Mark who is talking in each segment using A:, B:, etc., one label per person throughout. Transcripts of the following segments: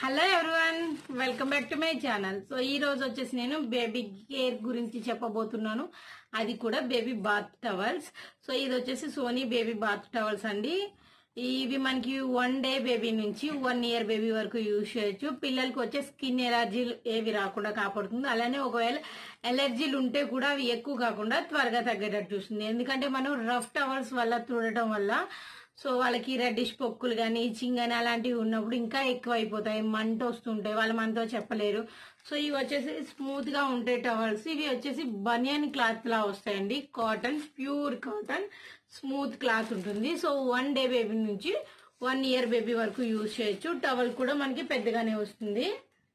A: hello everyone welcome back to my channel so ఈ రోజు వచ్చేసి నేను బేబీ కేర్ గురించి చెప్పబోతున్నాను అది కూడా బేబీ బాత్ టవల్స్ సో ఇది వచ్చేసి సోనీ బేబీ బాత్ టవల్స్ అండి ఇవి మనకి వన్ డే బేబీ నుంచి వన్ ఇయర్ బేబీ వరకు యూజ్ చేయొచ్చు పిల్లలకి వచ్చే స్కిన్ ఎలర్జీలు ఏవి రాకుండా కాపాడుతుంది అలానే ఒకవేళ ఎలర్జీలు ఉంటే కూడా అవి ఎక్కువ కాకుండా త్వరగా తగ్గేటట్టు చూస్తుంది ఎందుకంటే మనం రఫ్ టవల్స్ వల్ల చూడటం వల్ల సో వాళ్ళకి రెడ్డిష్ పొక్కులు కానీ ఇచ్చింగ్ కానీ అలాంటివి ఉన్నప్పుడు ఇంకా ఎక్కువ అయిపోతాయి మంట వస్తుంటాయి వాళ్ళు మనతో చెప్పలేరు సో ఇవి వచ్చేసి స్మూత్ గా ఉంటాయి టవల్స్ ఇవి వచ్చేసి బనియన్ క్లాత్ లా వస్తాయండి cotton pure cotton smooth cloth ఉంటుంది సో వన్ డే బేబీ నుంచి వన్ ఇయర్ బేబీ వరకు యూజ్ చేయొచ్చు టవల్ కూడా మనకి పెద్దగానే వస్తుంది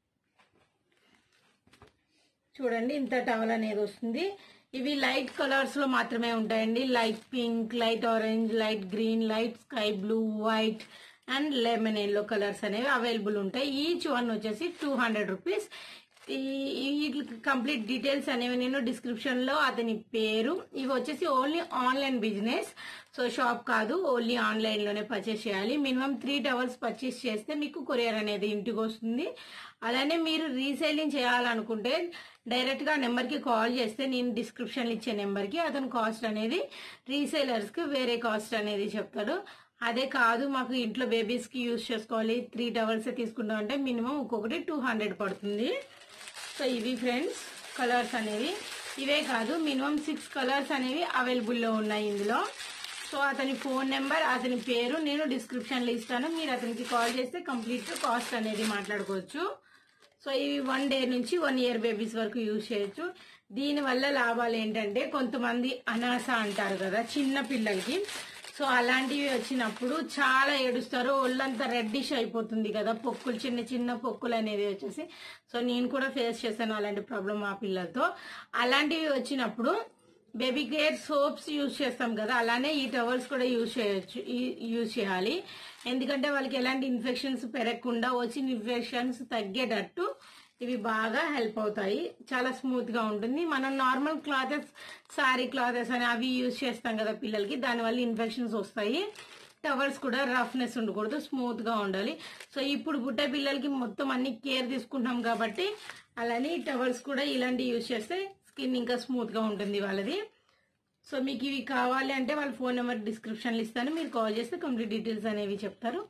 A: చూడండి ఇంత టవల్ అనేది వస్తుంది ఇవి లైట్ కలర్స్ లో మాత్రమే ఉంటాయండి light pink light orange light green light sky blue white and lemon yellow colours అనేవి అవైలబుల్ ఉంటాయి ఈచ్ వన్ వచ్చేసి టూ హండ్రెడ్ రూపీస్ ఈ కంప్లీట్ డీటెయిల్స్ అనేవి నేను డిస్క్రిప్షన్ లో అతని పేరు ఇవి వచ్చేసి only online business so shop కాదు ఓన్లీ ఆన్లైన్ లోనే పర్చేస్ చేయాలి మినిమం త్రీ టవర్స్ పర్చేస్ చేస్తే మీకు కొరియర్ అనేది ఇంటికి వస్తుంది అలానే మీరు రీసేలింగ్ చేయాలనుకుంటే డైరెక్ట్ గా నెంబర్ కి కాల్ చేస్తే నేను డిస్క్రిప్షన్ ఇచ్చే నెంబర్ కి అతను కాస్ట్ అనేది రీసేలర్స్ కి వేరే కాస్ట్ అనేది చెప్తాడు అదే కాదు మాకు ఇంట్లో బేబీస్ కి యూజ్ చేసుకోవాలి త్రీ టవర్స్ తీసుకుంటాం అంటే మినిమం ఒక్కొక్కటి టూ హండ్రెడ్ పడుతుంది సో ఇవి ఫ్రెండ్స్ కలర్స్ అనేవి ఇవే కాదు మినిమం సిక్స్ కలర్స్ అనేవి అవైలబుల్లో ఉన్నాయి ఇందులో సో అతని ఫోన్ నెంబర్ అతని పేరు నేను డిస్క్రిప్షన్లో ఇస్తాను మీరు అతనికి కాల్ చేస్తే కంప్లీట్ కాస్ట్ అనేది మాట్లాడుకోవచ్చు సో ఇవి వన్ డే నుంచి వన్ ఇయర్ బేబీస్ వరకు యూజ్ చేయొచ్చు దీనివల్ల లాభాలు ఏంటంటే కొంతమంది అనాస అంటారు కదా చిన్న పిల్లలకి సో అలాంటివి వచ్చినప్పుడు చాలా ఏడుస్తారు ఒళ్ళంతా రెడ్డిష్ అయిపోతుంది కదా పొక్కులు చిన్న చిన్న పొక్కులు అనేది వచ్చేసి సో నేను కూడా ఫేస్ చేశాను అలాంటి ప్రాబ్లం మా పిల్లలతో అలాంటివి వచ్చినప్పుడు బేబీ కేర్ సోప్స్ యూజ్ చేస్తాం కదా అలానే ఈ టవల్స్ కూడా యూజ్ చేయొచ్చు యూజ్ చేయాలి ఎందుకంటే వాళ్ళకి ఎలాంటి ఇన్ఫెక్షన్స్ పెరగకుండా వచ్చిన ఇన్ఫెక్షన్స్ తగ్గేటట్టు ఇవి బాగా హెల్ప్ అవుతాయి చాలా స్మూత్ గా ఉంటుంది మనం నార్మల్ క్లాతెస్ సారీ క్లాతెస్ అని అవి యూజ్ చేస్తాం కదా పిల్లలకి దానివల్ల ఇన్ఫెక్షన్స్ వస్తాయి టవల్స్ కూడా రఫ్నెస్ ఉండకూడదు స్మూత్ గా ఉండాలి సో ఇప్పుడు పుట్టే పిల్లలకి మొత్తం అన్ని కేర్ తీసుకుంటాం కాబట్టి అలానే ఈ టవల్స్ కూడా ఇలాంటి యూజ్ చేస్తే స్కిన్ ఇంకా స్మూత్ గా ఉంటుంది వాళ్ళది సో మీకు ఇవి కావాలి అంటే వాళ్ళ ఫోన్ నెంబర్ డిస్క్రిప్షన్లో ఇస్తాను మీరు కాల్ చేస్తే కంప్లీట్ డీటెయిల్స్ అనేవి చెప్తారు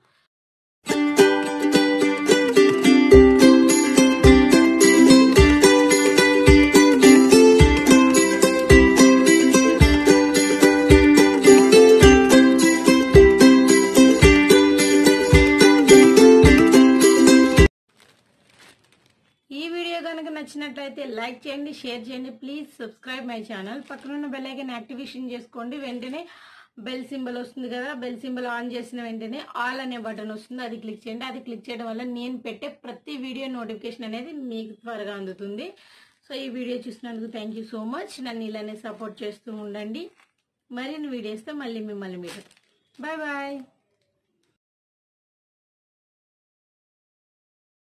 A: ఈ వీడియో కనుక నచ్చినట్లయితే లైక్ చేయండి షేర్ చేయండి ప్లీజ్ సబ్స్క్రైబ్ మై ఛానల్ పక్కనున్న బెల్ ఐకన్ యాక్టివేషన్ చేసుకోండి వెంటనే బెల్ సింబల్ వస్తుంది కదా బెల్ సింబల్ ఆన్ చేసిన వెంటనే ఆల్ అనే బటన్ వస్తుంది అది క్లిక్ చేయండి అది క్లిక్ చేయడం వల్ల నేను పెట్టే ప్రతి వీడియో నోటిఫికేషన్ అనేది మీకు త్వరగా అందుతుంది సో ఈ వీడియో చూసినందుకు థ్యాంక్ యూ సో మచ్ నన్ను ఇలానే సపోర్ట్ చేస్తూ ఉండండి మరిన్ని వీడియోస్తో మళ్ళీ మిమ్మల్ని మీరు బాయ్ బాయ్